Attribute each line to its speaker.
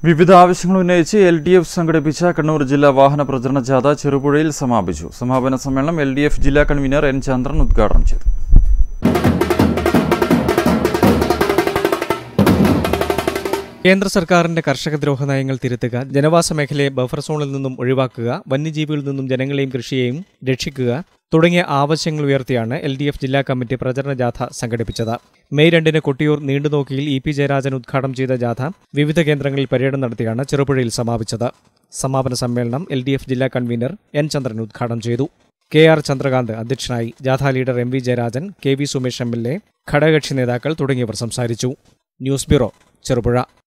Speaker 1: വിവിധ ആവശ്യങ്ങൾ ഉന്നയിച്ച് എൽ ഡി എഫ് സംഘടിപ്പിച്ച കണ്ണൂർ ജില്ലാ വാഹന പ്രചരണ ജാഥ ചെറുപുഴയിൽ സമാപിച്ചു സമാപന സമ്മേളനം എൽ ഡി എഫ് ജില്ലാ കൺവീനർ എൻ ചന്ദ്രൻ ഉദ്ഘാടനം ചെയ്തു
Speaker 2: കേന്ദ്ര സർക്കാരിന്റെ കർഷക ദ്രോഹ നയങ്ങൾ തിരുത്തുക ജനവാസ മേഖലയെ ബഫർ സോണിൽ നിന്നും ഒഴിവാക്കുക വന്യജീവികളിൽ നിന്നും ജനങ്ങളെയും കൃഷിയെയും രക്ഷിക്കുക തുടങ്ങിയ ആവശ്യങ്ങൾ ഉയർത്തിയാണ് എൽ ഡി എഫ് ജില്ലാ കമ്മിറ്റി പ്രചരണ ജാഥ സംഘടിപ്പിച്ചത് മെയ് രണ്ടിന് കൊട്ടിയൂർ നീണ്ടുനോക്കിയിൽ ഇ പി ജയരാജൻ ഉദ്ഘാടനം ചെയ്ത ജാഥ വിവിധ കേന്ദ്രങ്ങളിൽ പര്യടനം നടത്തിയാണ് ചെറുപുഴയിൽ സമാപിച്ചത് സമാപന സമ്മേളനം എൽ ഡി എഫ് ജില്ലാ കൺവീനർ എൻ ചന്ദ്രൻ ഉദ്ഘാടനം ചെയ്തു കെ ആർ ചന്ദ്രകാന്ത് അധ്യക്ഷനായി ജാഥാ leader M V Jayarajan K V Sumesh M L A ഘടകകക്ഷി നേതാക്കൾ തുടങ്ങിയവർ സംസാരിച്ചു ന്യൂസ് ബ്യൂറോ ചെറുപുഴ